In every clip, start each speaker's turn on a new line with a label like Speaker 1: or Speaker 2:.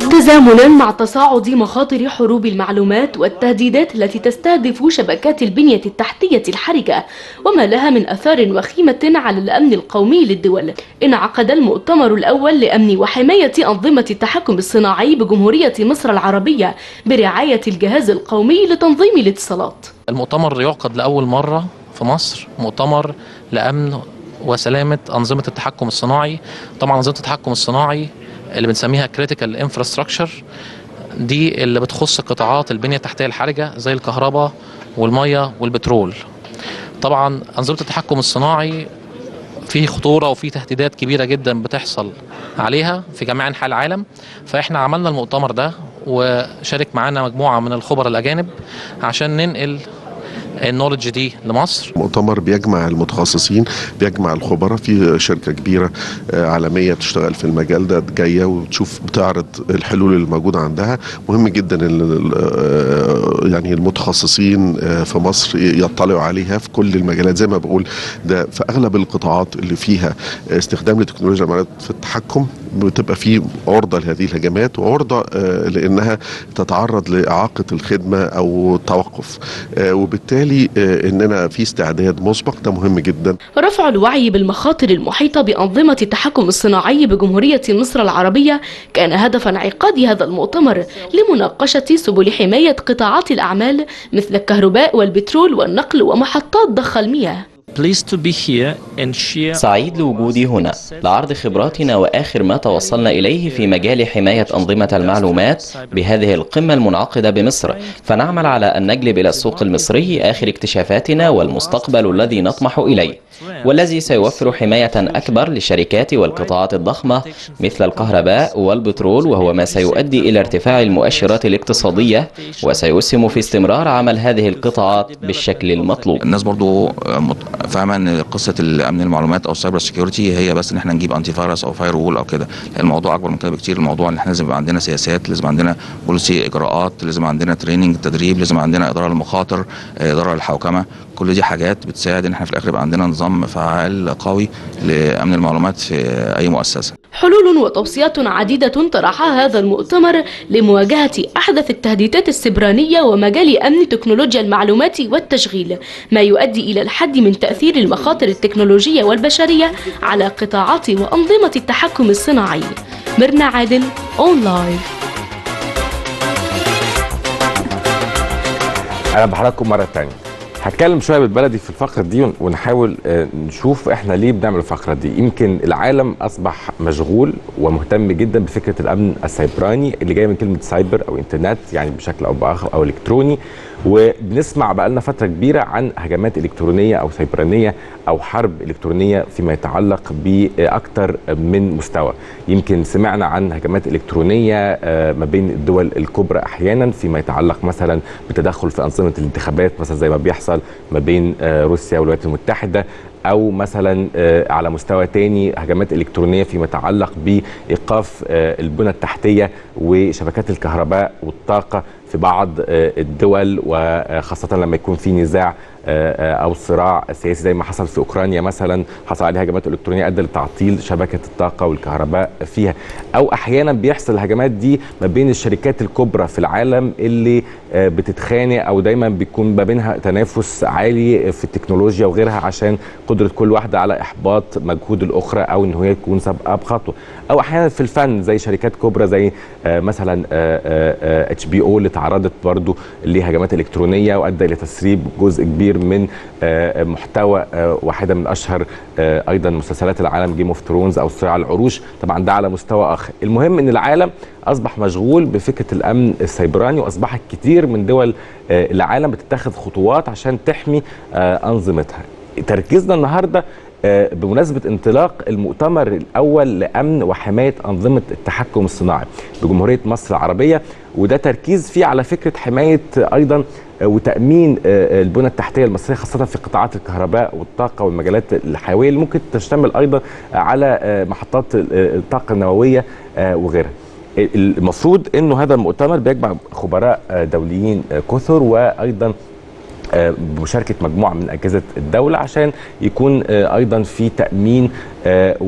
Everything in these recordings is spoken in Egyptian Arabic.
Speaker 1: تزامنا مع تصاعد مخاطر حروب المعلومات والتهديدات التي تستهدف شبكات البنية التحتية الحرجة وما لها من أثار وخيمة على الأمن القومي للدول انعقد المؤتمر الأول لأمن وحماية أنظمة التحكم الصناعي بجمهورية مصر العربية برعاية الجهاز القومي لتنظيم الاتصالات
Speaker 2: المؤتمر يعقد لأول مرة في مصر مؤتمر لأمن وسلامة أنظمة التحكم الصناعي طبعا أنظمة التحكم الصناعي اللي بنسميها كريتيكال انفراستراكشر دي اللي بتخص قطاعات البنية التحتية الحرجة زي الكهرباء والمية والبترول طبعا أنظمة التحكم الصناعي فيه خطورة وفيه تهديدات كبيرة جدا بتحصل عليها في جميع أنحاء العالم فإحنا عملنا المؤتمر ده وشارك معانا مجموعة من الخبراء الأجانب عشان ننقل النولج دي لمصر
Speaker 3: مؤتمر بيجمع المتخصصين بيجمع الخبراء في شركه كبيره عالميه بتشتغل في المجال ده جايه وتشوف بتعرض الحلول اللي موجوده عندها مهم جدا ان يعني المتخصصين في مصر يطلعوا عليها في كل المجالات زي ما بقول ده في اغلب القطاعات اللي فيها استخدام لتكنولوجيا المعلومات في التحكم بتبقى في عرضه لهذه الهجمات وعرضه لانها تتعرض لاعاقه الخدمه او التوقف وبالتالي بالتالي اننا في استعداد مسبق ده مهم جدا
Speaker 1: رفع الوعي بالمخاطر المحيطه بانظمه التحكم الصناعي بجمهوريه مصر العربيه كان هدف انعقاد هذا المؤتمر لمناقشه سبل حمايه قطاعات الاعمال مثل الكهرباء والبترول والنقل ومحطات ضخ المياه
Speaker 4: سعيد لوجودي هنا لعرض خبراتنا وآخر ما توصلنا إليه في مجال حماية أنظمة المعلومات بهذه القمة المنعقدة بمصر فنعمل على أن نجلب إلى السوق المصري آخر اكتشافاتنا والمستقبل الذي نطمح إليه والذي سيوفر حماية أكبر للشركات والقطاعات الضخمة مثل الكهرباء والبترول وهو ما سيؤدي إلى ارتفاع المؤشرات الاقتصادية وسيسهم في استمرار عمل هذه القطاعات بالشكل المطلوب
Speaker 5: الناس برضو فاهمه ان قصه الامن المعلومات او السايبر سكيورتي هي بس ان احنا نجيب انتي فيروس او فاير وول او كده الموضوع اكبر من كده بكتير الموضوع ان احنا لازم يبقى عندنا سياسات لازم عندنا بوليسي اجراءات لازم عندنا تريننج تدريب لازم عندنا اداره للمخاطر اداره للحوكمه كل دي حاجات بتساعد ان احنا في الاخر يبقى عندنا نظام فعال قوي لامن المعلومات في اي مؤسسه
Speaker 1: حلول وتوصيات عديدة طرحها هذا المؤتمر لمواجهة أحدث التهديدات السبرانية ومجال أمن تكنولوجيا المعلومات والتشغيل ما يؤدي إلى الحد من تأثير المخاطر التكنولوجية والبشرية على قطاعات وأنظمة التحكم الصناعي مرنا عادل أون لايف
Speaker 6: أهلا بحضراتكم مرة تانية هتكلم شويه بالبلدي في الفقره دي ونحاول نشوف احنا ليه بنعمل الفقره دي يمكن العالم اصبح مشغول ومهتم جدا بفكره الامن السيبراني اللي جايه من كلمه سايبر او انترنت يعني بشكل او باخر او الكتروني وبنسمع بقالنا فتره كبيره عن هجمات الكترونيه او سيبرانيه او حرب الكترونيه فيما يتعلق باكثر من مستوى يمكن سمعنا عن هجمات الكترونيه ما بين الدول الكبرى احيانا فيما يتعلق مثلا بتدخل في انظمه الانتخابات مثلا زي ما بيحصل ما بين روسيا والولايات المتحده او مثلا على مستوى تاني هجمات الكترونيه فيما يتعلق بايقاف البنى التحتيه وشبكات الكهرباء والطاقه في بعض الدول وخاصه لما يكون في نزاع او صراع سياسي زي ما حصل في اوكرانيا مثلا حصل عليه هجمات الكترونيه ادى لتعطيل شبكه الطاقه والكهرباء فيها او احيانا بيحصل الهجمات دي ما بين الشركات الكبرى في العالم اللي بتتخانق او دايما بيكون ما بينها تنافس عالي في التكنولوجيا وغيرها عشان قدره كل واحده على احباط مجهود الاخرى او ان هي تكون سابقه بخطوه او احيانا في الفن زي شركات كبرى زي مثلا اتش بي او اللي تعرضت برضو لهجمات الكترونيه وادى الى تسريب جزء كبير من محتوى واحده من اشهر ايضا مسلسلات العالم جيم اوف ثرونز او صراع العروش طبعا ده على مستوى اخر المهم ان العالم اصبح مشغول بفكره الامن السيبراني واصبحت كتير من دول العالم بتتخذ خطوات عشان تحمي انظمتها تركيزنا النهارده بمناسبة انطلاق المؤتمر الأول لأمن وحماية أنظمة التحكم الصناعي بجمهورية مصر العربية وده تركيز فيه على فكرة حماية أيضا وتأمين البنى التحتية المصرية خاصة في قطاعات الكهرباء والطاقة والمجالات الحيوية اللي ممكن تشتمل أيضا على محطات الطاقة النووية وغيرها المفروض أنه هذا المؤتمر بيجمع خبراء دوليين كثر وأيضا آه، بمشاركه مجموعه من اجهزه الدوله عشان يكون آه، ايضا في تامين آه،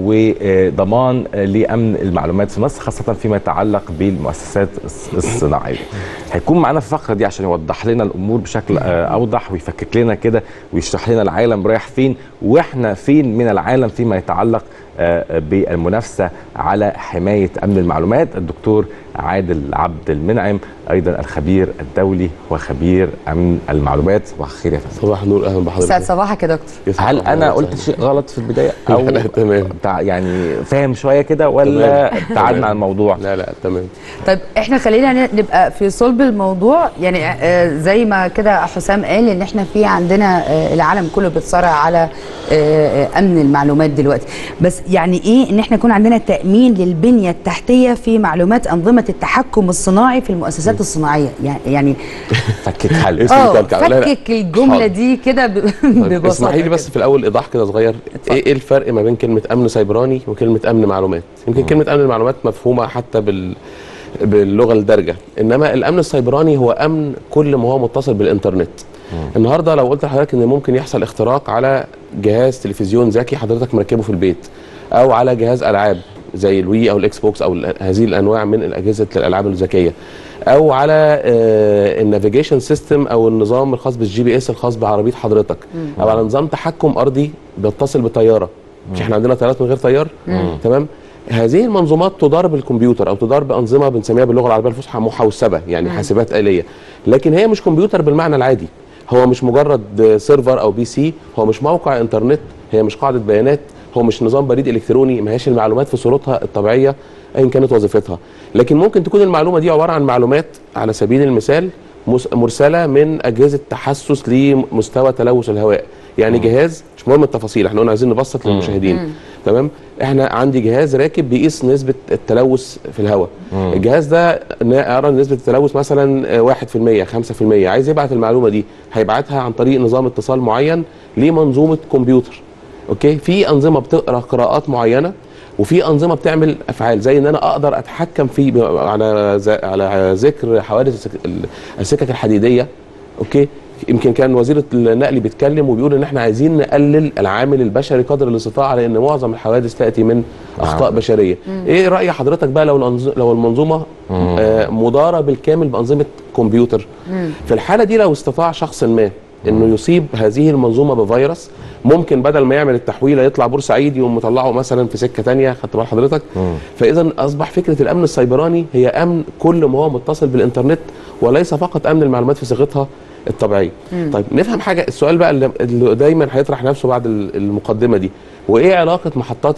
Speaker 6: وضمان آه، لامن المعلومات في مصر خاصه فيما يتعلق بالمؤسسات الص- الصناعيه. هيكون معانا في الفقره دي عشان يوضح لنا الامور بشكل آه، اوضح ويفكك لنا كده ويشرح لنا العالم رايح فين واحنا فين من العالم فيما يتعلق آه، بالمنافسه على حمايه امن المعلومات الدكتور عادل عبد المنعم ايضا الخبير الدولي وخبير امن المعلومات صباح الخير يا فندم
Speaker 7: صباح النور اهلا بحضرتك
Speaker 8: سعد صباحك يا دكتور
Speaker 7: يسعد
Speaker 6: هل
Speaker 7: صباحك.
Speaker 6: انا قلت شيء غلط في البدايه او
Speaker 7: لا، لا، تمام.
Speaker 6: بتاع يعني فاهم شويه كده ولا
Speaker 7: تمام.
Speaker 6: ابتعدنا عن الموضوع
Speaker 7: لا لا تمام
Speaker 8: طيب احنا خلينا ن- نبقى في صلب الموضوع يعني آه، زي ما كده حسام قال ان احنا في عندنا آه، العالم كله بيتصارع على آه، آه، امن المعلومات دلوقتي بس يعني ايه ان احنا يكون عندنا تامين للبنيه التحتيه في معلومات انظمه التحكم الصناعي في المؤسسات الصناعيه يعني يعني
Speaker 6: فكك حل
Speaker 7: اسم
Speaker 8: اه
Speaker 7: كلكع. لا، لا.
Speaker 8: فكك الجمله
Speaker 7: حاضر.
Speaker 8: دي كده ب-
Speaker 7: طيب،
Speaker 8: ببساطه
Speaker 7: اسمحي لي بس
Speaker 8: كده.
Speaker 7: في الاول ايضاح كده صغير ايه ايه الفرق ما بين كلمه امن سيبراني وكلمه امن معلومات يمكن كلمه امن المعلومات مفهومه حتى بال باللغه الدارجه انما الامن السيبراني هو امن كل ما هو متصل بالانترنت النهارده لو قلت لحضرتك ان ممكن يحصل اختراق على جهاز تلفزيون ذكي حضرتك مركبه في البيت او على جهاز العاب زي الوي او الاكس بوكس او ال- هذه الانواع من اجهزه الالعاب الذكيه او على النافيجيشن سيستم او النظام الخاص بالجي بي اس الخاص بعربيه حضرتك او على نظام تحكم ارضي بيتصل بطياره مش احنا عندنا طيارات من غير طيار تمام هذه المنظومات تدار بالكمبيوتر او تدار بانظمه بنسميها باللغه العربيه الفصحى محوسبه يعني حاسبات اليه لكن هي مش كمبيوتر بالمعنى العادي هو مش مجرد سيرفر او بي سي هو مش موقع انترنت هي مش قاعده بيانات هو مش نظام بريد الكتروني ما هيش المعلومات في صورتها الطبيعيه ايا كانت وظيفتها لكن ممكن تكون المعلومه دي عباره عن معلومات على سبيل المثال مس- مرسله من اجهزه تحسس لمستوى تلوث الهواء يعني جهاز مش مهم التفاصيل احنا قلنا عايزين نبسط للمشاهدين تمام احنا عندي جهاز راكب بيقيس نسبه التلوث في الهواء الجهاز ده نا- ارى نسبه التلوث مثلا آه، 1% 5% عايز يبعت المعلومه دي هيبعتها عن طريق نظام اتصال معين لمنظومه كمبيوتر اوكي في انظمه بتقرا قراءات معينه وفي انظمه بتعمل افعال زي ان انا اقدر اتحكم في ب- على ز- على ذكر حوادث السك- ال- السكك الحديديه اوكي يمكن كان وزير النقل بيتكلم وبيقول ان احنا عايزين نقلل العامل البشري قدر الاستطاعه لان معظم الحوادث تاتي من اخطاء بشريه ايه راي حضرتك بقى لو الأنظ- لو المنظومه آه مداره بالكامل بانظمه كمبيوتر في الحاله دي لو استطاع شخص ما انه يصيب هذه المنظومه بفيروس ممكن بدل ما يعمل التحويله يطلع بورسعيد يقوم مطلعه مثلا في سكه تانية خدت بال حضرتك فاذا اصبح فكره الامن السيبراني هي امن كل ما هو متصل بالانترنت وليس فقط امن المعلومات في صيغتها الطبيعيه طيب نفهم حاجه السؤال بقى اللي- اللي دايما هيطرح نفسه بعد ال- المقدمه دي وايه علاقه محطات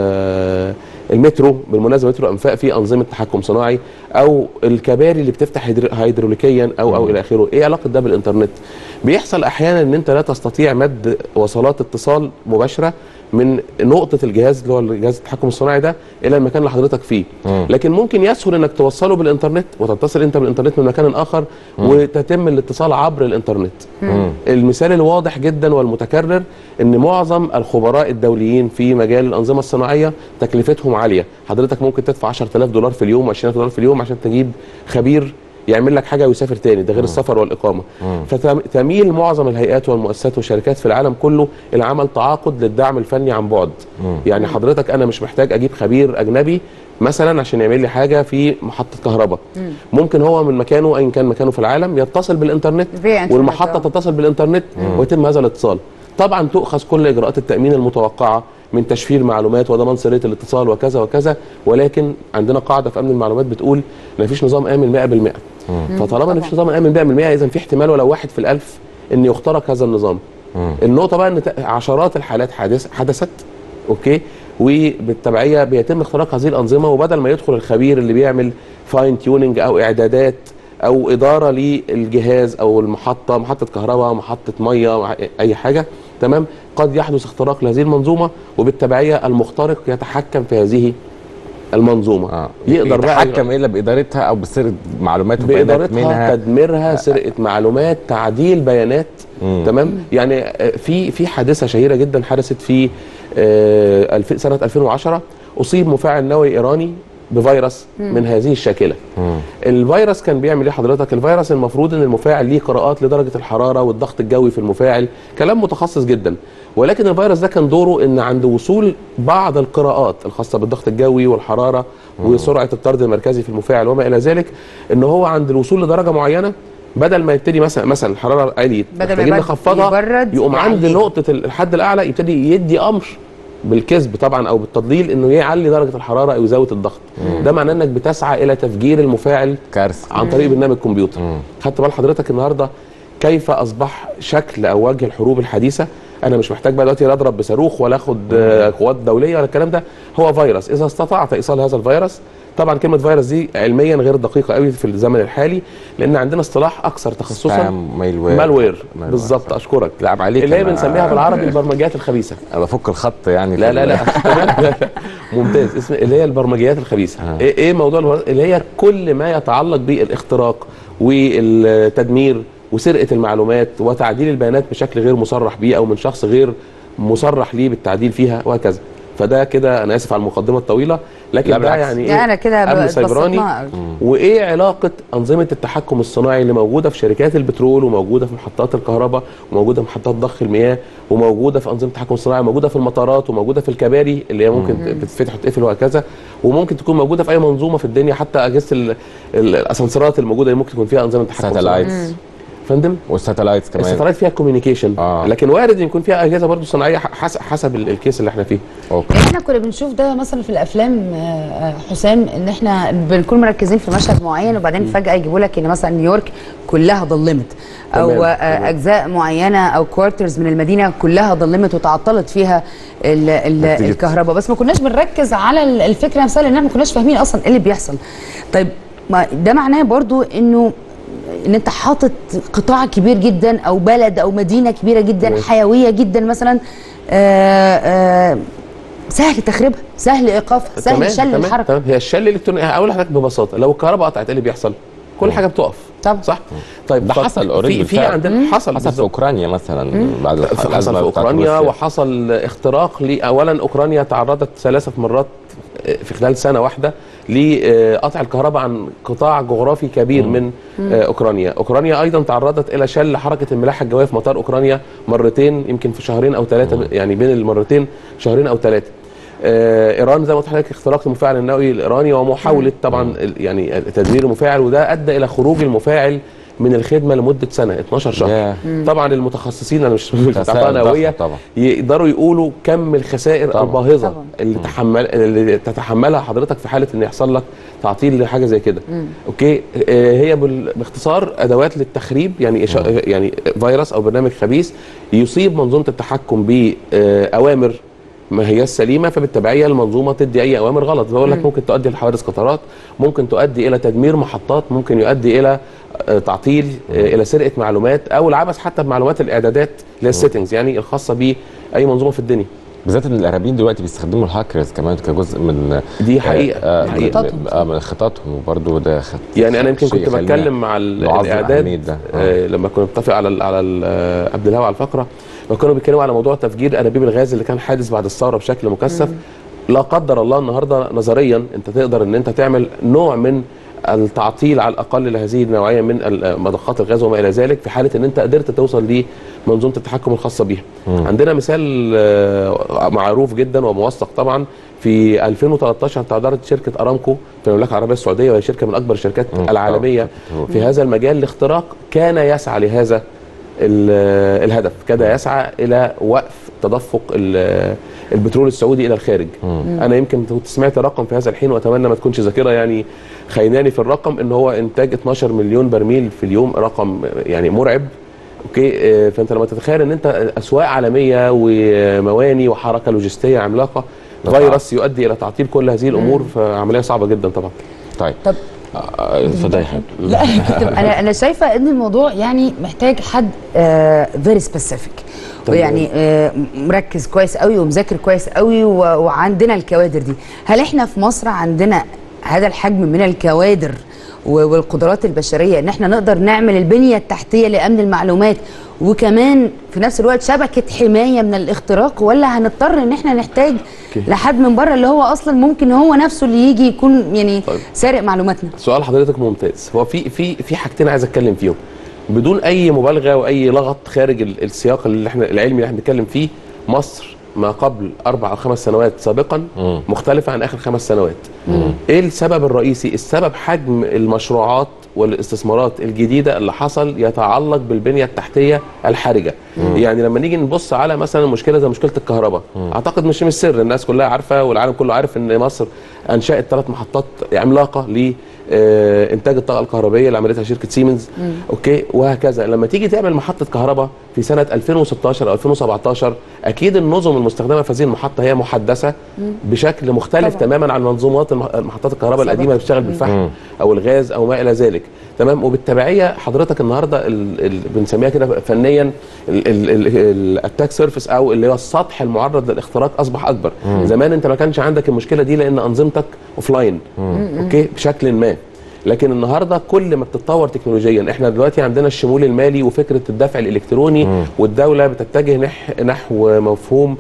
Speaker 7: ال- المترو بالمناسبه مترو انفاق في انظمه تحكم صناعي او الكباري اللي بتفتح هيدر- هيدروليكيا او او الى اخره ايه علاقه ده بالانترنت بيحصل احيانا ان انت لا تستطيع مد وصلات اتصال مباشره من نقطه الجهاز اللي هو جهاز التحكم الصناعي ده الى المكان اللي حضرتك فيه لكن ممكن يسهل انك توصله بالانترنت وتتصل انت بالانترنت من مكان اخر وتتم الاتصال عبر الانترنت المثال الواضح جدا والمتكرر ان معظم الخبراء الدوليين في مجال الانظمه الصناعيه تكلفتهم عاليه حضرتك ممكن تدفع 10000 دولار في اليوم و20000 دولار في اليوم عشان تجيب خبير يعمل لك حاجه ويسافر تاني ده غير السفر والاقامه فتميل معظم الهيئات والمؤسسات والشركات في العالم كله الى عمل تعاقد للدعم الفني عن بعد يعني حضرتك انا مش محتاج اجيب خبير اجنبي مثلا عشان يعمل لي حاجه في محطه كهرباء ممكن هو من مكانه ايا كان مكانه في العالم يتصل بالانترنت
Speaker 8: في إنترنت،
Speaker 7: والمحطه
Speaker 8: آه.
Speaker 7: تتصل بالانترنت ويتم هذا الاتصال طبعا تؤخذ كل اجراءات التامين المتوقعه من تشفير معلومات وضمان سريه الاتصال وكذا وكذا ولكن عندنا قاعده في امن المعلومات بتقول ان مفيش نظام امن 100% فطالما ان مفيش نظام امن 100% اذا في احتمال ولو واحد في الالف ان يخترق هذا النظام النقطه بقى ان ت- عشرات الحالات حدث حدثت اوكي وبالتبعيه بيتم اختراق هذه الانظمه وبدل ما يدخل الخبير اللي بيعمل فاين تيوننج او اعدادات او اداره للجهاز او المحطه محطه كهرباء محطه ميه اي حاجه تمام قد يحدث اختراق لهذه المنظومه وبالتبعيه المخترق يتحكم في هذه المنظومه
Speaker 6: اه
Speaker 7: يقدر بقى
Speaker 6: يتحكم الا بادارتها او بسرقه معلومات وبيانات
Speaker 7: بادارتها
Speaker 6: منها
Speaker 7: تدميرها سرقه معلومات تعديل بيانات
Speaker 6: مم.
Speaker 7: تمام يعني آه، في في حادثه شهيره جدا حدثت في آه، الف- سنه 2010 اصيب مفاعل نووي ايراني بفيروس من هذه الشاكله الفيروس كان بيعمل ايه حضرتك الفيروس المفروض ان المفاعل ليه قراءات لدرجه الحراره والضغط الجوي في المفاعل كلام متخصص جدا ولكن الفيروس ده كان دوره ان عند وصول بعض القراءات الخاصه بالضغط الجوي والحراره وسرعه الطرد المركزي في المفاعل وما الى ذلك ان هو عند الوصول لدرجه معينه بدل ما يبتدي مثلا مثلا الحراره عليت
Speaker 8: بدل ما
Speaker 7: محتاجين
Speaker 8: يبرد-
Speaker 7: نخفضها
Speaker 8: يبرد
Speaker 7: يقوم عند
Speaker 8: يعليها.
Speaker 7: نقطه الحد الاعلى يبتدي يدي امر بالكذب طبعا او بالتضليل انه يعلي درجه الحراره او يزود الضغط ده معناه انك بتسعى الى تفجير المفاعل
Speaker 6: كارثه
Speaker 7: عن طريق برنامج كمبيوتر خدت بال حضرتك النهارده كيف اصبح شكل او وجه الحروب الحديثه انا مش محتاج بقى دلوقتي لا اضرب بصاروخ ولا اخد آه، قوات دوليه ولا الكلام ده هو فيروس اذا استطعت ايصال هذا الفيروس طبعا كلمه فيروس دي علميا غير دقيقه قوي في الزمن الحالي لان عندنا اصطلاح اكثر تخصصا
Speaker 6: سبام مالوير
Speaker 7: مالوير
Speaker 6: مالوير،
Speaker 7: بالظبط
Speaker 6: صح.
Speaker 7: اشكرك
Speaker 6: لعب عليك
Speaker 7: اللي هي
Speaker 6: أنا.
Speaker 7: بنسميها بالعربي البرمجيات الخبيثه
Speaker 6: انا بفك الخط يعني
Speaker 7: لا
Speaker 6: في
Speaker 7: لا
Speaker 6: ال-
Speaker 7: لا تمام؟ لا، لا. ممتاز اسم اللي هي البرمجيات الخبيثه
Speaker 6: آه.
Speaker 7: ايه ايه موضوع البر- اللي هي كل ما يتعلق بالاختراق والتدمير وسرقه المعلومات وتعديل البيانات بشكل غير مصرح به او من شخص غير مصرح ليه بالتعديل فيها وهكذا فده كده انا اسف على المقدمه الطويله لكن
Speaker 6: لا
Speaker 7: ده
Speaker 6: بالعكس.
Speaker 7: يعني
Speaker 8: لا انا كده
Speaker 7: امن
Speaker 8: ب-
Speaker 7: سيبراني
Speaker 8: بسطناها قوي.
Speaker 7: وايه علاقه انظمه التحكم الصناعي اللي موجوده في شركات البترول وموجوده في محطات الكهرباء وموجوده في محطات ضخ المياه وموجوده في انظمه التحكم الصناعي وموجوده في المطارات وموجوده في الكباري اللي هي ممكن بتتفتح وتقفل وهكذا وممكن تكون موجوده في اي منظومه في الدنيا حتى اجهزه ال- ال- الاسانسيرات الموجوده اللي ممكن تكون فيها انظمه تحكم صناعي
Speaker 6: ساتلايتس
Speaker 7: فندم
Speaker 6: والساتلايتس كمان
Speaker 7: الستلايت فيها كوميونيكيشن
Speaker 6: آه.
Speaker 7: لكن وارد يكون فيها اجهزه برضه صناعيه حسب حسب ال- الكيس اللي احنا فيه
Speaker 6: اوكي
Speaker 8: احنا كنا بنشوف ده مثلا في الافلام آه، آه، حسام ان احنا بنكون مركزين في مشهد معين وبعدين فجاه يجيبوا لك ان مثلا نيويورك كلها ضلمت او
Speaker 7: تمام،
Speaker 8: آه،
Speaker 7: تمام.
Speaker 8: اجزاء معينه او كوارترز من المدينه كلها ضلمت وتعطلت فيها ال ال
Speaker 6: نتيجة.
Speaker 8: الكهرباء بس ما كناش بنركز على ال- الفكره نفسها لان احنا ما كناش فاهمين اصلا ايه اللي بيحصل طيب ما ده معناه برضو انه ان انت حاطط قطاع كبير جدا او بلد او مدينه كبيره جدا
Speaker 7: تمام.
Speaker 8: حيويه جدا مثلا آه آه سهل تخريبها سهل ايقافها سهل
Speaker 7: تمام،
Speaker 8: شل
Speaker 7: تمام،
Speaker 8: الحركه
Speaker 7: تمام هي الشل الالكتروني هقول لحضرتك ببساطه لو الكهرباء قطعت ايه اللي بيحصل؟ كل حاجه بتقف
Speaker 8: طبعا.
Speaker 7: صح؟ طيب
Speaker 6: ده
Speaker 7: ف-
Speaker 6: حصل already
Speaker 7: في, في
Speaker 6: بالفعل.
Speaker 7: عندنا حصل
Speaker 6: حصل في
Speaker 7: بالظبط.
Speaker 6: اوكرانيا مثلا بعد الح-
Speaker 7: حصل
Speaker 6: الأزمة
Speaker 7: في
Speaker 6: بتاعت
Speaker 7: اوكرانيا
Speaker 6: روسيا.
Speaker 7: وحصل اختراق ل اولا اوكرانيا تعرضت ثلاثه مرات في خلال سنه واحده لقطع الكهرباء عن قطاع جغرافي كبير من آه، اوكرانيا اوكرانيا ايضا تعرضت الى شل حركه الملاحه الجويه في مطار اوكرانيا مرتين يمكن في شهرين او ثلاثه يعني بين المرتين شهرين او ثلاثه آه، ايران زي ما قلت لحضرتك اختراق المفاعل النووي الايراني ومحاوله طبعا ال- يعني تدمير المفاعل وده ادى الى خروج المفاعل من الخدمه لمده سنه 12 شهر
Speaker 6: ياه.
Speaker 7: طبعا المتخصصين انا مش مش بتاع
Speaker 6: خسائر
Speaker 7: نوويه
Speaker 6: ضخمة طبعا.
Speaker 7: يقدروا يقولوا كم الخسائر
Speaker 6: طبعاً.
Speaker 7: الباهظه
Speaker 8: طبعاً.
Speaker 7: اللي تحمل اللي تتحملها حضرتك في حاله ان يحصل لك تعطيل لحاجه زي كده اوكي آه، هي بال- باختصار ادوات للتخريب يعني إشا- يعني فيروس او برنامج خبيث يصيب منظومه التحكم باوامر ما هي السليمه فبالتبعيه المنظومه تدي اي اوامر غلط بقول لك ممكن تؤدي لحوادث قطارات ممكن تؤدي الى تدمير محطات ممكن يؤدي الى آه، تعطيل آه، الى سرقه معلومات او العبث حتى بمعلومات الاعدادات اللي هي السيتنجز يعني الخاصه باي منظومه في الدنيا
Speaker 6: بالذات ان الارهابيين دلوقتي بيستخدموا الهاكرز كمان كجزء من
Speaker 7: دي حقيقه
Speaker 6: آه
Speaker 7: دي حقيقة.
Speaker 8: خططهم.
Speaker 6: آه من خططهم وبرضه ده خط
Speaker 7: يعني انا يمكن
Speaker 6: شيء
Speaker 7: كنت
Speaker 6: يخلينا
Speaker 7: بتكلم مع ال-
Speaker 6: نعظم
Speaker 7: الاعداد
Speaker 6: أهمية ده. آه.
Speaker 7: آه لما كنا بنتفق على ال على ال آه، قبل الهوا على الفقره لما كانوا بيتكلموا على موضوع تفجير انابيب الغاز اللي كان حادث بعد الثوره بشكل مكثف لا قدر الله النهارده نظريا انت تقدر ان انت تعمل نوع من التعطيل على الاقل لهذه النوعيه من ال- مضخات الغاز وما الى ذلك في حاله ان انت قدرت توصل لمنظومه التحكم الخاصه بيها. عندنا مثال آه، معروف جدا وموثق طبعا في 2013 تعرضت شركه ارامكو في المملكه العربيه السعوديه وهي شركه من اكبر الشركات
Speaker 6: مم.
Speaker 7: العالميه
Speaker 6: طبعاً.
Speaker 7: في هذا المجال لاختراق كان يسعى لهذا ال- الهدف كاد يسعى الى وقف تدفق ال- البترول السعودي الى الخارج انا يمكن كنت سمعت رقم في هذا الحين واتمنى ما تكونش ذاكره يعني خيناني في الرقم ان هو انتاج 12 مليون برميل في اليوم رقم يعني مرعب اوكي آه، فانت لما تتخيل ان انت اسواق عالميه ومواني وحركه لوجستيه عملاقه
Speaker 6: طبعاً.
Speaker 7: فيروس يؤدي الى تعطيل كل هذه الامور فعمليه صعبه جدا طبعا
Speaker 6: طيب
Speaker 8: طب
Speaker 6: آه، اتفضلي يا حبيبي
Speaker 8: لا انا انا شايفه ان الموضوع يعني محتاج حد فيري سبيسيفيك
Speaker 7: تمام.
Speaker 8: ويعني آه، مركز كويس قوي ومذاكر كويس قوي و- وعندنا الكوادر دي هل احنا في مصر عندنا هذا الحجم من الكوادر و- والقدرات البشريه ان احنا نقدر نعمل البنيه التحتيه لامن المعلومات وكمان في نفس الوقت شبكه حمايه من الاختراق ولا هنضطر ان احنا نحتاج
Speaker 7: أوكي.
Speaker 8: لحد من بره اللي هو اصلا ممكن هو نفسه اللي يجي يكون يعني
Speaker 7: طيب.
Speaker 8: سارق معلوماتنا
Speaker 7: سؤال حضرتك ممتاز هو في في في حاجتين عايز اتكلم فيهم بدون اي مبالغه واي لغط خارج ال- السياق اللي احنا العلمي اللي احنا بنتكلم فيه مصر ما قبل اربع او خمس سنوات سابقا
Speaker 6: مم.
Speaker 7: مختلفه عن اخر خمس سنوات ايه السبب الرئيسي السبب حجم المشروعات والاستثمارات الجديده اللي حصل يتعلق بالبنيه التحتيه الحرجه يعني لما نيجي نبص على مثلا مشكله زي مشكله الكهرباء اعتقد مش من السر الناس كلها عارفه والعالم كله عارف ان مصر انشات ثلاث محطات عملاقه ل آه، انتاج الطاقه الكهربائيه اللي عملتها شركه سيمنز اوكي وهكذا لما تيجي تعمل محطه كهرباء في سنه 2016 او 2017 اكيد النظم المستخدمه في هذه المحطه هي محدثه بشكل مختلف
Speaker 8: طبعاً.
Speaker 7: تماما عن منظومات المح- محطات الكهرباء
Speaker 8: سابقاً.
Speaker 7: القديمه اللي بتشتغل بالفحم او الغاز او ما الى ذلك تمام وبالتبعيه حضرتك النهارده ال- ال- بنسميها كده فنيا الاتاك سيرفيس او اللي هو السطح المعرض للاختراق اصبح اكبر زمان انت ما كانش عندك المشكله دي لان انظمتك اوف لاين اوكي بشكل ما لكن النهارده كل ما بتتطور تكنولوجيا احنا دلوقتي عندنا الشمول المالي وفكره الدفع الالكتروني والدوله بتتجه نح نحو مفهوم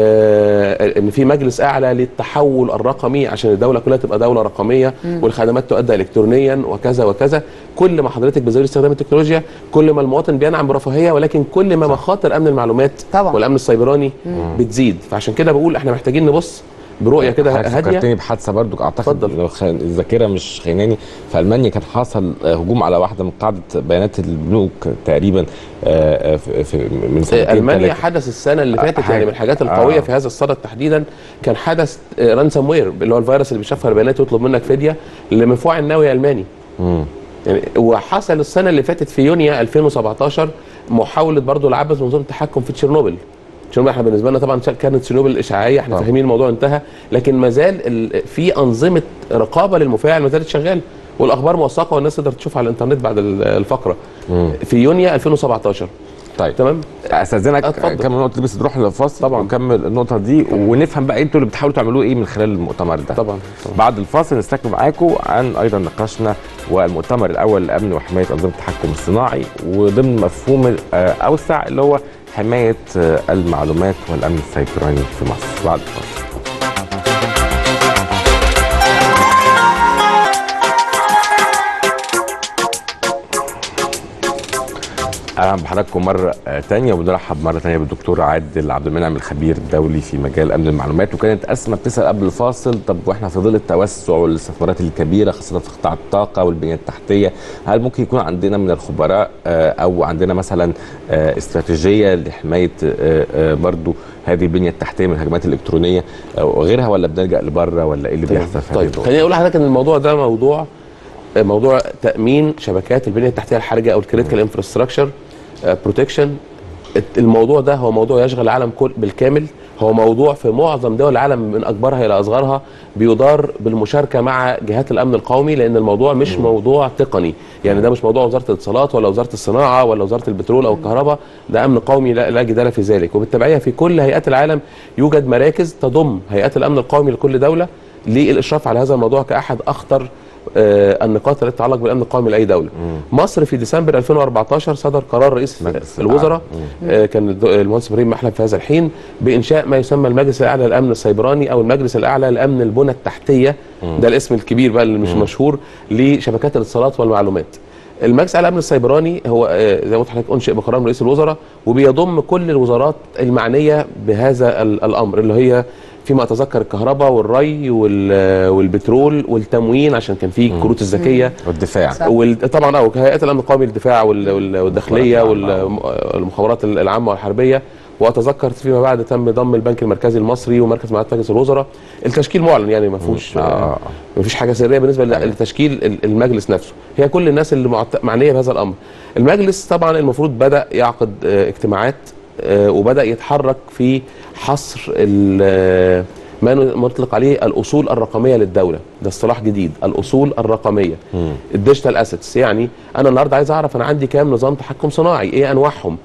Speaker 7: آه ان في مجلس اعلى للتحول الرقمي عشان الدوله كلها تبقى دوله رقميه والخدمات تؤدى الكترونيا وكذا وكذا كل ما حضرتك بتزود استخدام التكنولوجيا كل ما المواطن بينعم برفاهيه ولكن كل ما مخاطر امن المعلومات
Speaker 8: طبعاً.
Speaker 7: والامن السيبراني بتزيد فعشان كده بقول احنا محتاجين نبص برؤيه كده
Speaker 6: حضرتك
Speaker 7: هاديه
Speaker 6: فكرتني بحادثه برضو اعتقد
Speaker 7: اتفضل.
Speaker 6: لو خ- الذاكره مش خيناني في المانيا كان حصل آه، هجوم على واحده من قاعده بيانات البنوك تقريبا آه، آه، في في- من سنتين
Speaker 7: المانيا
Speaker 6: تلاتة.
Speaker 7: حدث السنه اللي فاتت
Speaker 6: حاجة.
Speaker 7: يعني من الحاجات القويه
Speaker 6: آه.
Speaker 7: في هذا الصدد تحديدا كان حدث رانسام وير اللي هو الفيروس اللي بيشفر البيانات ويطلب منك فديه لمدفوع النووي الماني
Speaker 6: مم.
Speaker 7: يعني وحصل السنه اللي فاتت في يونيو 2017 محاوله برضه لعبث منظومه التحكم في تشيرنوبل تشيرنوبل احنا بالنسبه لنا طبعا كانت تشيرنوبل اشعاعيه احنا
Speaker 6: طبعا.
Speaker 7: فاهمين الموضوع انتهى لكن ما زال ال- في انظمه رقابه للمفاعل ما زالت شغاله والاخبار موثقه والناس تقدر تشوفها على الانترنت بعد ال- الفقره
Speaker 6: مم.
Speaker 7: في يونيو 2017
Speaker 6: طيب
Speaker 7: تمام
Speaker 6: استاذنك
Speaker 7: اتفضل.
Speaker 6: كمل النقطه دي بس نروح للفاصل
Speaker 7: طبعا.
Speaker 6: ونكمل النقطه دي ونفهم بقى انتوا اللي بتحاولوا تعملوه ايه من خلال المؤتمر ده
Speaker 7: طبعا طبعا
Speaker 6: بعد الفاصل نستكمل معاكم عن ايضا نقاشنا والمؤتمر الاول لامن وحمايه انظمه التحكم الصناعي وضمن مفهوم آه، اوسع اللي هو حمايه آه، المعلومات والامن السيبراني في مصر بعد الفاصل اهلا بحضراتكم مره آه، تانية وبنرحب مره تانية بالدكتور عادل عبد المنعم الخبير الدولي في مجال امن المعلومات وكانت اسمه بتسال قبل الفاصل طب واحنا في ظل التوسع والاستثمارات الكبيره خاصه في قطاع الطاقه والبنيه التحتيه هل ممكن يكون عندنا من الخبراء آه، او عندنا مثلا آه، استراتيجيه لحمايه آه، آه، برضو هذه البنيه التحتيه من الهجمات الالكترونيه آه، وغيرها ولا بنلجا لبره ولا ايه اللي بيحصل في هذه
Speaker 7: طيب
Speaker 6: النقطة؟
Speaker 7: خليني اقول لحضرتك ان الموضوع ده موضوع موضوع تامين شبكات البنيه التحتيه الحرجه او الكريتيكال انفراستراكشر بروتكشن الموضوع ده هو موضوع يشغل العالم كل بالكامل هو موضوع في معظم دول العالم من اكبرها الى اصغرها بيدار بالمشاركه مع جهات الامن القومي لان الموضوع مش موضوع تقني يعني ده مش موضوع وزاره الاتصالات ولا وزاره الصناعه ولا وزاره البترول او الكهرباء ده امن قومي لا, لا جدال في ذلك وبالتبعيه في كل هيئات العالم يوجد مراكز تضم هيئات الامن القومي لكل دوله للاشراف على هذا الموضوع كاحد اخطر آه، النقاط التي تتعلق بالامن القومي لاي دوله. مصر في ديسمبر 2014 صدر قرار رئيس
Speaker 6: مجلس
Speaker 7: الوزراء آه، كان الد- المهندس ابراهيم محلب في هذا الحين بانشاء ما يسمى المجلس الاعلى للامن السيبراني او المجلس الاعلى لامن البنى التحتيه ده الاسم الكبير بقى اللي مش مشهور لشبكات الاتصالات والمعلومات. المجلس الاعلى للامن السيبراني هو آه، زي ما قلت لحضرتك انشئ بقرار من رئيس الوزراء وبيضم كل الوزارات المعنيه بهذا ال- الامر اللي هي فيما اتذكر الكهرباء والري وال- والبترول والتموين عشان كان في كروت الذكيه
Speaker 6: والدفاع
Speaker 8: صح.
Speaker 7: وال- طبعا اه هيئات الامن القومي للدفاع وال- وال- والداخليه
Speaker 6: المخابرات العامة.
Speaker 7: والمخابرات العامه والحربيه واتذكر فيما بعد تم ضم البنك المركزي المصري ومركز معلومات مجلس الوزراء التشكيل معلن يعني ما فيهوش
Speaker 6: آه، آه.
Speaker 7: ما فيش حاجه سريه بالنسبه
Speaker 6: أيوة.
Speaker 7: لتشكيل ال- المجلس نفسه هي كل الناس اللي معت- معنيه بهذا الامر المجلس طبعا المفروض بدا يعقد آه، اجتماعات آه، وبدا يتحرك في حصر ال- آه، ما نطلق عليه الاصول الرقميه للدوله ده اصطلاح جديد الاصول الرقميه الديجيتال اسيتس يعني انا النهارده عايز اعرف انا عندي كام نظام تحكم صناعي ايه انواعهم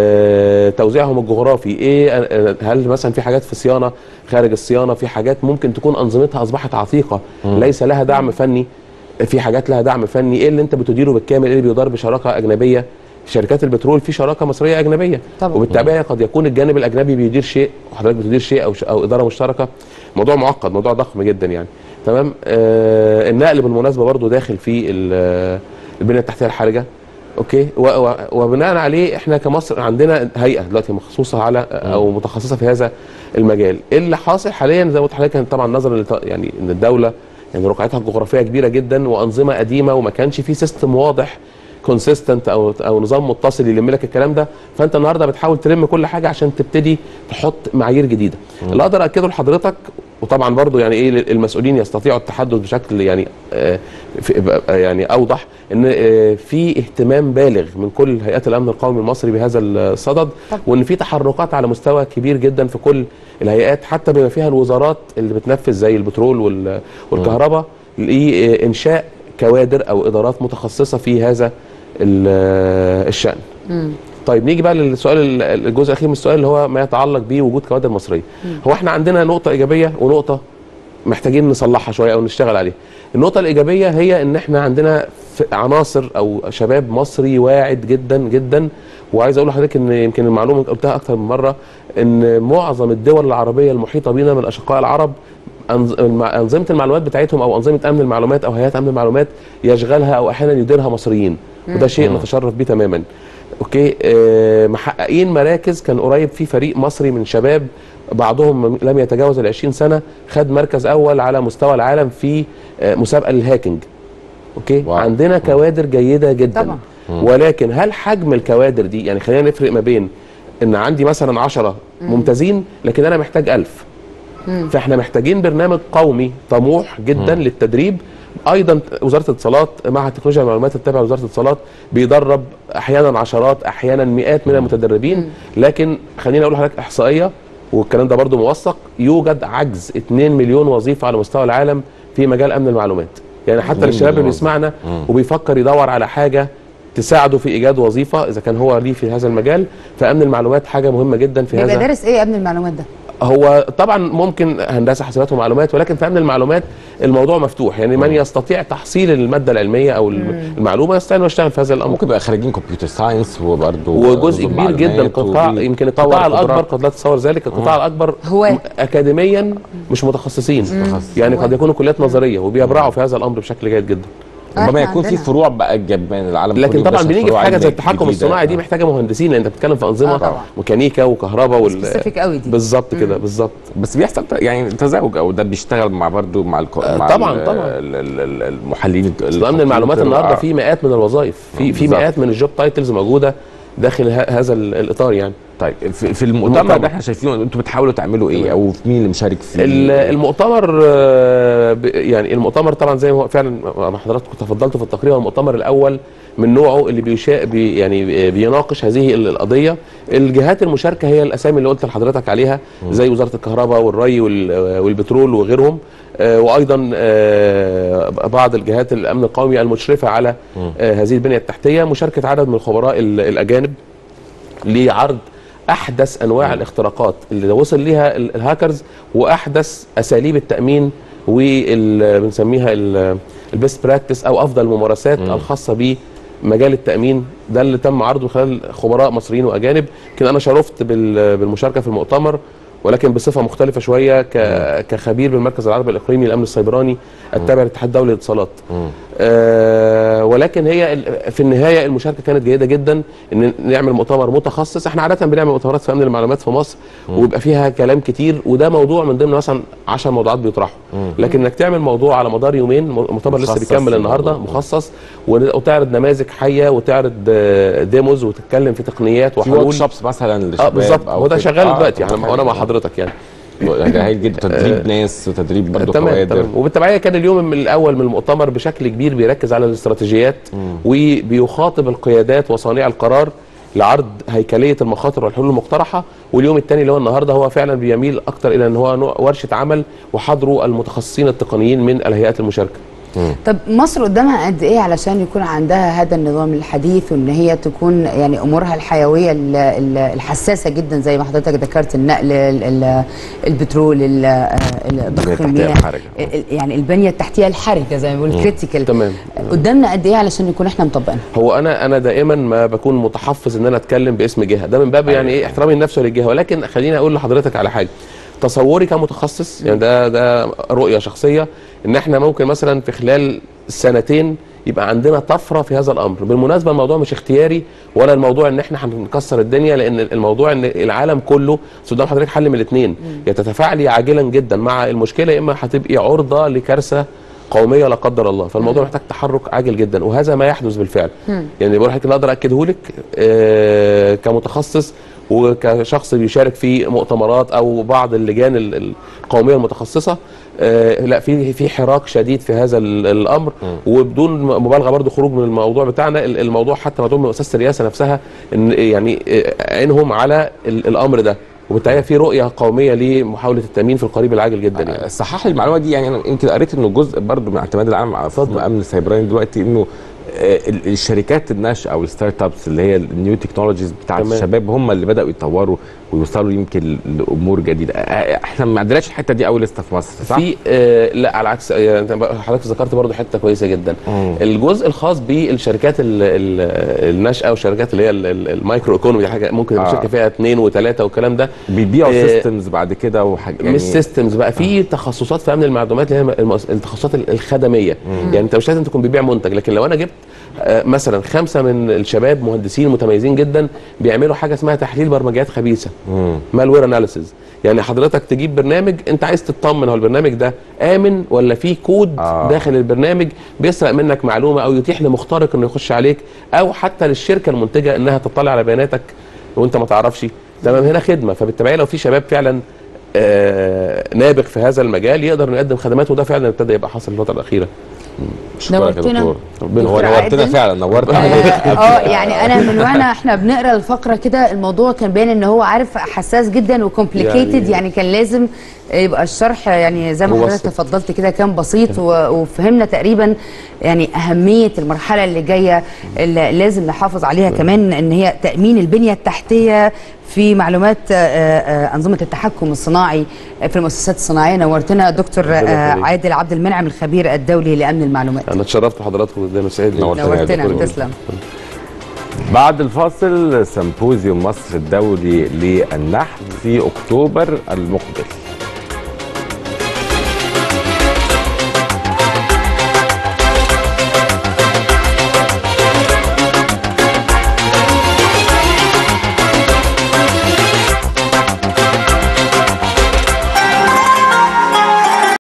Speaker 7: آه، توزيعهم الجغرافي ايه آه، هل مثلا في حاجات في صيانه خارج الصيانه في حاجات ممكن تكون انظمتها اصبحت عتيقه ليس لها دعم فني في حاجات لها دعم فني ايه اللي انت بتديره بالكامل ايه اللي بيدار بشراكه اجنبيه في شركات البترول في شراكه مصريه اجنبيه
Speaker 8: طبعا.
Speaker 7: وبالتالي قد يكون الجانب الاجنبي بيدير شيء وحضرتك بتدير شيء او ش- او اداره مشتركه موضوع معقد موضوع ضخم جدا يعني تمام آه النقل بالمناسبه برضو داخل في ال- البنيه التحتيه الحرجه اوكي و- و- وبناء عليه احنا كمصر عندنا هيئه دلوقتي مخصوصه على او متخصصه في هذا المجال اللي حاصل حاليا زي ما قلت لحضرتك كان طبعا نظرا لط- يعني ان الدوله يعني رقعتها الجغرافيه كبيره جدا وانظمه قديمه وما كانش في سيستم واضح كونسيستنت او او نظام متصل يلم لك الكلام ده فانت النهارده بتحاول تلم كل حاجه عشان تبتدي تحط معايير جديده اللي اقدر اكده لحضرتك وطبعا برضو يعني ايه المسؤولين يستطيعوا التحدث بشكل يعني آه في يعني اوضح ان آه في اهتمام بالغ من كل هيئات الامن القومي المصري بهذا الصدد
Speaker 8: طب.
Speaker 7: وان في تحركات على مستوى كبير جدا في كل الهيئات حتى بما فيها الوزارات اللي بتنفذ زي البترول وال- والكهرباء لانشاء كوادر او ادارات متخصصه في هذا ال- الشان طيب نيجي بقى للسؤال ال- الجزء الاخير من السؤال اللي هو ما يتعلق بوجود كوادر مصريه هو احنا عندنا نقطه ايجابيه ونقطه محتاجين نصلحها شويه او نشتغل عليها النقطه الايجابيه هي ان احنا عندنا ف- عناصر او شباب مصري واعد جدا جدا وعايز اقول لحضرتك ان يمكن المعلومه قلتها اكتر من مره ان معظم الدول العربيه المحيطه بنا من الاشقاء العرب أنظ- المع- انظمه المعلومات بتاعتهم او انظمه امن المعلومات او هيئات امن المعلومات يشغلها او احيانا يديرها مصريين وده شيء نتشرف بيه تماما اوكي آه محققين مراكز كان قريب في فريق مصري من شباب بعضهم لم يتجاوز ال 20 سنه خد مركز اول على مستوى العالم في آه مسابقه للهاكينج اوكي
Speaker 6: واو.
Speaker 7: عندنا كوادر جيده جدا
Speaker 8: طبعا.
Speaker 7: ولكن هل حجم الكوادر دي يعني خلينا نفرق ما بين ان عندي مثلا 10 ممتازين لكن انا محتاج 1000 فاحنا محتاجين برنامج قومي طموح جدا للتدريب ايضا وزاره الاتصالات مع تكنولوجيا المعلومات التابعه لوزاره الاتصالات بيدرب احيانا عشرات احيانا مئات من المتدربين لكن خليني اقول لحضرتك احصائيه والكلام ده برضو موثق يوجد عجز 2 مليون وظيفه على مستوى العالم في مجال امن المعلومات يعني حتى
Speaker 6: 2
Speaker 7: للشباب اللي
Speaker 6: مليون
Speaker 7: بيسمعنا وبيفكر يدور على حاجه تساعده في ايجاد وظيفه اذا كان هو ليه في هذا المجال فامن المعلومات حاجه مهمه جدا في
Speaker 8: بيبقى
Speaker 7: هذا
Speaker 8: دارس ايه امن المعلومات ده
Speaker 7: هو طبعا ممكن هندسه حسابات ومعلومات ولكن في امن المعلومات الموضوع مفتوح يعني من يستطيع تحصيل الماده العلميه او المعلومه يستطيع انه يشتغل في هذا الامر
Speaker 6: ممكن يبقى خريجين كمبيوتر ساينس وبرضه
Speaker 7: وجزء كبير جدا قطاع يمكن القطاع الاكبر
Speaker 6: قدرات.
Speaker 7: قد لا تتصور ذلك القطاع الاكبر
Speaker 8: هو
Speaker 7: م- اكاديميا مش متخصصين
Speaker 6: متخصص.
Speaker 7: يعني قد يكونوا كليات نظريه وبيبرعوا في هذا الامر بشكل جيد جدا
Speaker 6: ربما
Speaker 8: إحنا
Speaker 6: يكون في
Speaker 8: عندنا.
Speaker 6: فروع بقى جاب من العالم
Speaker 7: لكن
Speaker 6: كله
Speaker 7: طبعا
Speaker 6: بس
Speaker 7: بنيجي في
Speaker 6: فروع
Speaker 7: حاجه زي
Speaker 6: علمية
Speaker 7: التحكم
Speaker 6: جديدة.
Speaker 7: الصناعي دي محتاجه مهندسين لان انت بتتكلم في انظمه
Speaker 8: آه طبعا.
Speaker 7: ميكانيكا وكهرباء وال
Speaker 8: سبيسيفيك قوي دي
Speaker 7: بالظبط كده بالظبط
Speaker 6: بس بيحصل ت- يعني تزاوج او ده بيشتغل مع برضه مع, الك...
Speaker 7: آه،
Speaker 6: مع
Speaker 7: طبعاً،
Speaker 6: ال-
Speaker 7: طبعاً.
Speaker 6: ال- ال- ال- المحللين
Speaker 7: اصل امن المعلومات النهارده في مئات من الوظائف في في
Speaker 6: بالظبط.
Speaker 7: مئات من الجوب تايتلز موجوده داخل ه- هذا ال- الاطار يعني
Speaker 6: طيب في, في المؤتمر
Speaker 7: المؤتمر.
Speaker 6: ده احنا شايفينه انتوا بتحاولوا تعملوا ايه او مين اللي مشارك فيه
Speaker 7: ال- المؤتمر آه، ب- يعني المؤتمر طبعا زي ما هو فعلا ما حضراتكم تفضلتوا في التقرير هو المؤتمر الاول من نوعه اللي بيشا بي يعني بيناقش هذه ال- القضيه الجهات المشاركه هي الاسامي اللي قلت لحضرتك عليها زي وزاره الكهرباء والري وال- والبترول وغيرهم آه، وايضا آه، بعض الجهات الامن القومي المشرفه على آه، هذه البنيه التحتيه مشاركه عدد من الخبراء ال- الاجانب لعرض احدث انواع الاختراقات اللي وصل ليها ال- الهاكرز واحدث اساليب التامين وال بنسميها البيست براكتس او افضل الممارسات الخاصه بمجال التامين ده اللي تم عرضه خلال خبراء مصريين واجانب يمكن انا شرفت بال- بالمشاركه في المؤتمر ولكن بصفه مختلفه شويه ك- كخبير بالمركز العربي الاقليمي للامن السيبراني التابع للاتحاد الدولي للاتصالات آه ولكن هي ال- في النهايه المشاركه كانت جيده جدا ان نعمل مؤتمر متخصص احنا عاده بنعمل مؤتمرات في امن المعلومات في مصر ويبقى فيها كلام كتير وده موضوع من ضمن مثلا 10 موضوعات بيطرحوا لكن انك تعمل موضوع على مدار يومين م- مؤتمر لسه
Speaker 6: مخصص
Speaker 7: بيكمل النهارده
Speaker 6: للموضوع.
Speaker 7: مخصص ون- وتعرض نماذج حيه وتعرض آه، ديموز وتتكلم في تقنيات
Speaker 6: في
Speaker 7: وحلول
Speaker 6: ورك شوبس مثلا
Speaker 7: اه
Speaker 6: للشباب
Speaker 7: بالظبط
Speaker 6: أو
Speaker 7: هو ده
Speaker 6: كده.
Speaker 7: شغال
Speaker 6: آه،
Speaker 7: دلوقتي
Speaker 6: طب
Speaker 7: يعني
Speaker 6: حلو.
Speaker 7: وانا مع
Speaker 6: آه.
Speaker 7: حضرتك يعني
Speaker 6: ده هايل جدا تدريب ناس وتدريب برضه
Speaker 7: تمام
Speaker 6: كوادر
Speaker 7: تمام وبالتبعيه كان اليوم من الاول من المؤتمر بشكل كبير بيركز على الاستراتيجيات وبيخاطب القيادات وصانع القرار لعرض هيكليه المخاطر والحلول المقترحه واليوم الثاني اللي هو النهارده هو فعلا بيميل اكتر الى ان هو نوع ورشه عمل وحضروا المتخصصين التقنيين من الهيئات المشاركه
Speaker 8: طب مصر قدامها قد ايه علشان يكون عندها هذا النظام الحديث وان هي تكون يعني امورها الحيويه ال- ال- الحساسه جدا زي ما حضرتك ذكرت النقل ال- ال- البترول ال- ال- ضخ
Speaker 6: التحتية
Speaker 8: المياه
Speaker 6: الحرجة.
Speaker 8: ال- يعني البنيه التحتيه الحرجه زي ما بيقول كريتيكال
Speaker 7: تمام.
Speaker 8: قدامنا قد ايه علشان نكون احنا مطبقينها
Speaker 7: هو انا انا دائما ما بكون متحفظ ان انا اتكلم باسم جهه ده من باب يعني ايه احترامي لنفسي وللجهه ولكن خليني اقول لحضرتك على حاجه تصوري كمتخصص يعني ده ده رؤيه شخصيه ان احنا ممكن مثلا في خلال سنتين يبقى عندنا طفره في هذا الامر بالمناسبه الموضوع مش اختياري ولا الموضوع ان احنا هنكسر الدنيا لان الموضوع ان العالم كله بس قدام حضرتك حل من الاثنين يا تتفاعلي عاجلا جدا مع المشكله يا اما هتبقي عرضه لكارثه قوميه لا قدر الله فالموضوع محتاج تحرك عاجل جدا وهذا ما يحدث بالفعل يعني بقول لحضرتك اللي اقدر اكده لك آه، كمتخصص وكشخص بيشارك في مؤتمرات او بعض اللجان ال- ال- القوميه المتخصصه آه، لا في في حراك شديد في هذا ال- الامر وبدون مبالغه برضو خروج من الموضوع بتاعنا ال- الموضوع حتى مدعوم من مؤسسه الرئاسه نفسها ان يعني آه، عينهم على ال- الامر ده وبالتالي في رؤيه قوميه لمحاوله التامين في القريب العاجل جدا يعني
Speaker 6: صحح لي المعلومه دي يعني انا يمكن قريت انه جزء برضه من اعتماد العالم على فضل امن السيبراني دلوقتي انه آه، ال- الشركات الناشئه او الستارت ابس اللي هي النيو تكنولوجيز بتاعت
Speaker 7: تمام.
Speaker 6: الشباب هم اللي بداوا يتطوروا ويوصلوا يمكن لامور جديده آه، احنا ما عندناش الحته دي قوي لسه في مصر صح؟
Speaker 7: في آه لا على عكس يعني انت بقى- حضرتك ذكرت برضو حته كويسه جدا
Speaker 6: مم.
Speaker 7: الجزء الخاص بالشركات ال- ال- الناشئه والشركات اللي هي ال- ال- المايكرو ايكونومي دي حاجه ممكن
Speaker 6: آه.
Speaker 7: آه. شركه فيها اثنين وثلاثه والكلام ده
Speaker 6: بيبيعوا
Speaker 7: آه،
Speaker 6: سيستمز بعد كده وحاجه
Speaker 7: يعني مش سيستمز بقى في تخصصات في امن المعلومات اللي هي المؤس- التخصصات ال- الخدميه يعني انت مش لازم تكون بتبيع منتج لكن لو انا جبت آه، مثلا خمسه من الشباب مهندسين متميزين جدا بيعملوا حاجه اسمها تحليل برمجيات خبيثه
Speaker 6: مم.
Speaker 7: مالوير اناليسيز يعني حضرتك تجيب برنامج انت عايز تطمن هو البرنامج ده امن ولا فيه كود
Speaker 6: آه.
Speaker 7: آه. داخل البرنامج بيسرق منك معلومه او يتيح لمخترق انه يخش عليك او حتى للشركه المنتجه انها تطلع على بياناتك وانت ما تعرفش تمام هنا خدمه فبالتبعيه لو في شباب فعلا آه نابغ في هذا المجال يقدر انه يقدم خدمات وده فعلا ابتدى يبقى حاصل الفتره الاخيره
Speaker 6: اشكرك يا
Speaker 8: نورتنا.
Speaker 6: دكتور
Speaker 7: ربنا
Speaker 6: هو
Speaker 8: دكتور
Speaker 6: نورتنا
Speaker 8: عادل.
Speaker 6: فعلا نورت
Speaker 8: اه
Speaker 6: عليك
Speaker 8: آه، يعني انا من وانا احنا بنقرا الفقره كده الموضوع كان باين ان هو عارف حساس جدا وكومبليكيتد يعني,
Speaker 7: يعني-
Speaker 8: يعني كان لازم يبقى الشرح يعني زي ما
Speaker 7: هو
Speaker 8: حضرتك
Speaker 7: بسيط.
Speaker 8: تفضلت كده كان بسيط و- وفهمنا تقريبا يعني اهميه المرحله اللي جايه اللي لازم نحافظ عليها كمان ان هي تامين البنيه التحتيه في معلومات آه، آه، انظمه التحكم الصناعي في المؤسسات الصناعيه نورتنا دكتور آه،
Speaker 7: ربنا يخليك.
Speaker 8: عادل عبد المنعم الخبير الدولي لامن المعلومات
Speaker 7: انا اتشرفت بحضراتكم ده مسعدني
Speaker 6: نورتنا يا
Speaker 8: نورتنا
Speaker 6: دكتور.
Speaker 8: تسلم
Speaker 6: بعد الفاصل سيمبوزيوم مصر الدولي للنحت في اكتوبر المقبل